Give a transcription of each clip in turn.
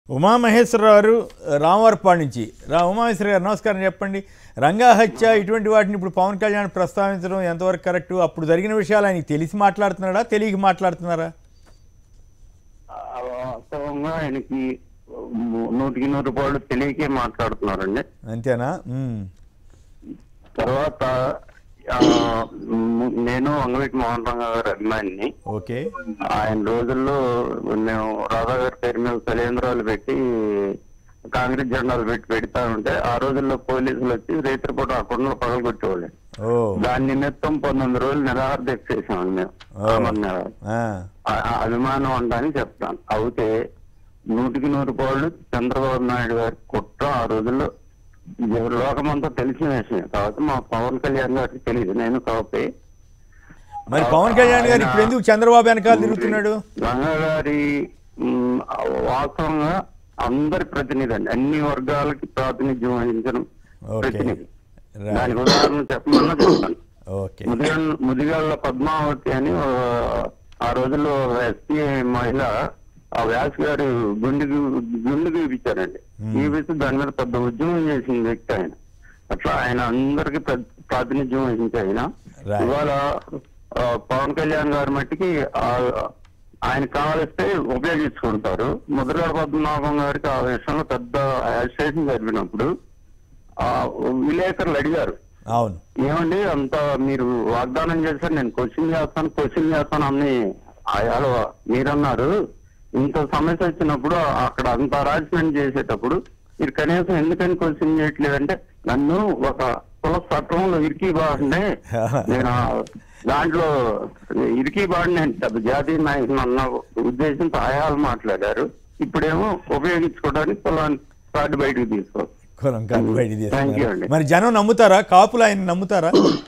ఉమామహేశ్వరరావు గారు రామవరపాడు నుంచి రా ఉమామహేశ్వర గారు నమస్కారం చెప్పండి రంగా హత్య ఇటువంటి వాటిని ఇప్పుడు పవన్ కళ్యాణ్ ప్రస్తావించడం ఎంతవరకు కరెక్ట్ అప్పుడు జరిగిన విషయాలు ఆయనకి తెలిసి మాట్లాడుతున్నాడా తెలియక మాట్లాడుతున్నారా ఆ వాస్తవంగా ఆయనకి నూటికి నూరు రూపాయలు తెలియకే మాట్లాడుతున్నారండి అంతేనా ఉమ్. తర్వాత ఆ, ము- నేను అంగవీటి మోహన్ రంగ గారి అభిమానిని ఓకే ఆయన రోజుల్లో మేము రాధా గారి పేరు మీద శైలేంద్రాలు పెట్టి కాంగ్రెస్ జెండాలు పెట్టి పెడతా ఉంటే ఆ రోజుల్లో పోలీసులు వచ్చి రేత్రిపూట ఆ కొండలు పగలగొట్టేవాళ్ళు ఓ దాని నిమిత్తం పంతొమ్మిది రోజులు నిరాహార దీక్ష చేసామండి మేము ఓ. ఆమరణ నిరాహార. ఆ, ఆ- ఆ అభిమానం అంటానికి చెప్తాను అయితే నూటికి నూరు పాళ్ళు చంద్రబాబు నాయుడు గారి కుట్ర ఆ రోజుల్లో ఇది లోకమంతా తెలిసిన విషయం కాబట్టి మా పవన్ కళ్యాణ్ గారికి తెలియదు నేను కాబట్టి మరి పవన్ కళ్యాణ్ గారు ఇప్పుడు ఎందుకు చంద్రబాబు వెనకాల తిరుగుతున్నాడు రంగా గారి మ్, వాస్తవంగా అందరి ప్రతినిధి అండి అన్ని వర్గాలకి ప్రాతినిధ్యం వహించిన ఓకే. ప్రతినిధి రైట్. దానికి ఉదాహరణ చెప్పమన్నా చెప్తాను ఓకే ముదిగల్ ముదిగాళ్ళ పద్మావతి అని ఆ, ఆ రోజుల్లో ఎస్పీ మహిళ ఆ వ్యాస్ గారు గుండెకి గుండె గీపించారండి గీపిస్తే దాని మీద పెద్ద ఉద్యమం చేసిన వ్యక్తి ఆయన అట్లా ఆయన అందరికి ప్ర- ప్రాతినిధ్యం వహించి ఆయన Right. ఇవాళ ఆ, పవన్ కళ్యాణ్ గారి మట్టికి ఆ- ఆయన కావలిస్తే ఉపయోగించుకుంటారు ముద్రగడ పద్మనాభం గారికి ఆ విషయంలో పెద్ద అజిటేషన్ జరిపినప్పుడు ఆ విలేకరులు అడిగారు అవును ఏమండి అంత మీరు వాగ్దానం చేశారు నేను క్వశ్చన్ చేస్తాను క్వశ్చన్ చేస్తాను అన్ని ఆయాలు మీరన్నారు ఇంత సమస్య వచ్చినప్పుడు అక్కడ అంత అరాజ్మెంట్ చేసేటప్పుడు మీరు కనీసం ఎందుకని క్వశ్చన్ చేయట్లేదంటే నన్ను ఒక కుల చట్టంలో ఇరికి బాగుండే నేను ఆ దాంట్లో ఇరికి బాగుండి నేను పెద్ద జాతీయ నాయకులు అన్న ఉద్దేశంతో ఆయాలు మాట్లాడారు ఇప్పుడేమో ఉపయోగించుకోవడానికి కులాన్ని కార్డు బయటకు తీసుకోవచ్చు కులం కాదు బయట Thank you తీస్తున్నారు అండి. మరి జనం నమ్ముతారా కాపులు ఆయన నమ్ముతారా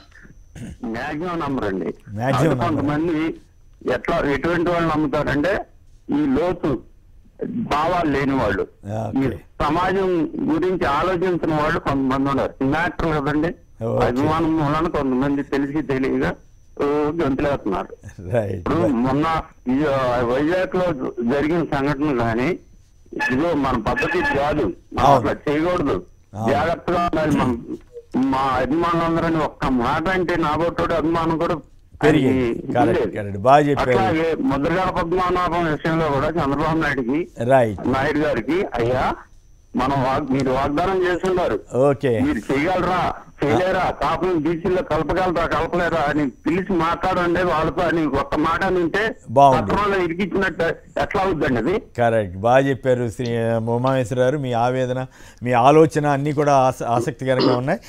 మ్యాక్సిమం నమ్మరండి Maximum అది నమ్మరు. కొంతమంది ఎట్లా ఎటువంటి వాళ్ళు నమ్ముతారంటే ఈ లోతు భావాలు లేని వాళ్ళు Okay. ఈ సమాజం గురించి ఆలోచించిన వాళ్ళు కొంతమంది ఉన్నారు మ్యాటర్ కదండి Okay. అభిమానం మూలన కొంతమంది తెలిసి తెలియగా ఓ, గంతులేస్తున్నారు రైట్ ఇప్పుడు మొన్న ఈ, ఆ, వైజాగ్ లో జరిగిన సంఘటన కానీ ఇదిగో మన పద్ధతి కాదు మనం అవును. అట్లా చేయకూడదు అవును. జాగ్రత్తగా ఉండాలి మనం మా అభిమానులందరని ఒక్క మాట అంటే నాబోటోడు అభిమానం కూడా పెరిగి ఆయనకి కరెక్ట్ ఉండేది. కరెక్ట్ బాగా చెప్పారు అట్లాగే ముద్రగడ పద్మనాభం విషయంలో కూడా చంద్రబాబు నాయుడుకి రైట్ నాయుడు గారికి అయ్యా మనం వాగ్- మీరు వాగ్దానం చేస్తున్నారు ఓకే మీరు చేయగలరా చేయలేరా కాపులు బీసీలో కలపగలరా కలపలేరా అని పిలిచి మాట్లాడండి వాళ్ళతో అని ఒక్క మాట నింటే బాగుంది. పత్రంలో ఇరికిచ్చినట్టు ఎట్లా అవుద్దండి అది కరెక్ట్ బాగా చెప్పారు శ్రీ ఉమామేశ్వర గారు మీ ఆవేదన మీ ఆలోచన అన్నీ కూడా ఆస ఆసక్తికరంగా ఉన్నాయి